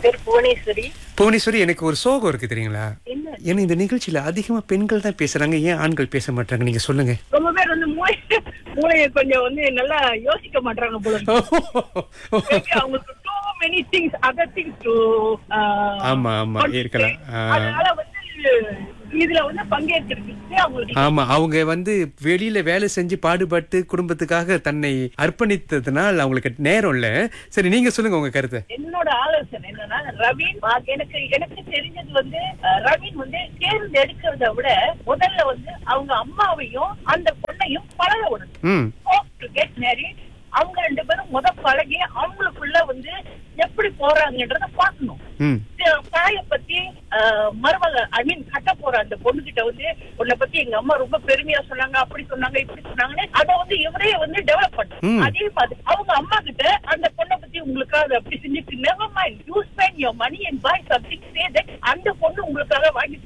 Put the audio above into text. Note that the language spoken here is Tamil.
பேர் புவனேஸ்வரி புவனேஸ்வரி எனக்கு ஒரு சோகம் இருக்கு தெரியுங்களா என்ன ஏன்னா இந்த நிகழ்ச்சியில அதிகமா பெண்கள் தான் பேசுறாங்க ஏன் ஆண்கள் பேச மாட்டாங்க நீங்க சொல்லுங்க ரொம்ப பேர் வந்து மூளை மூளையை கொஞ்சம் வந்து நல்லா யோசிக்க மாட்டாங்க போல இருக்கு. Maybe அவங்களுக்கு too many things other things to ஆமா, ஆமா, இருக்கலாம். ஆ. அதனால வந்து இதுல வந்து பங்கேற்கிறதுக்கு அவங்களுக்கு ஆமா அவங்க வந்து வெளியில வேலை செஞ்சு பாடுபட்டு குடும்பத்துக்காக தன்னை அர்ப்பணித்ததுனால் அவங்களுக்கு நேரம் இல்ல சரி நீங்க சொல்லுங்க உங்க கருத்தை என்னோட ஆலோசனை என்னன்னா ரவீன் வா- எனக்கு எனக்கு தெரிஞ்சது வந்து அஹ், ரவீன் வந்து தேர்ந்தெடுக்கிறத விட முதல்ல வந்து அவங்க அம்மாவையும் அந்த பொண்ணையும் பழக விடணும் ம் டு கெட் மேரிட் அவங்க ரெண்டு பேரும் முத பழகி அவங்களுக்குள்ள வந்து எப்படி போறாங்கன்றத பாக்கணும் ம் தாய பத்தி அஹ், மருமக ஐ மீன் கட்ட போற அந்த பொண்ணு கிட்ட வந்து உன்னை பத்தி எங்க அம்மா ரொம்ப பெருமையா சொன்னாங்க அப்படி சொன்னாங்க இப்படி சொன்னாங்கன்னு அத வந்து இவரே வந்து டெவலப் ம். பண்ணும் அதே மாதிரி அவங்க அம்மா கிட்ட அந்த பொண்ணை பத்தி உங்களுக்காக அது அப்படி செஞ்சுட்டு never mind you spend your money and buy something say that அந்த பொண்ணு உங்களுக்காக வாங்கி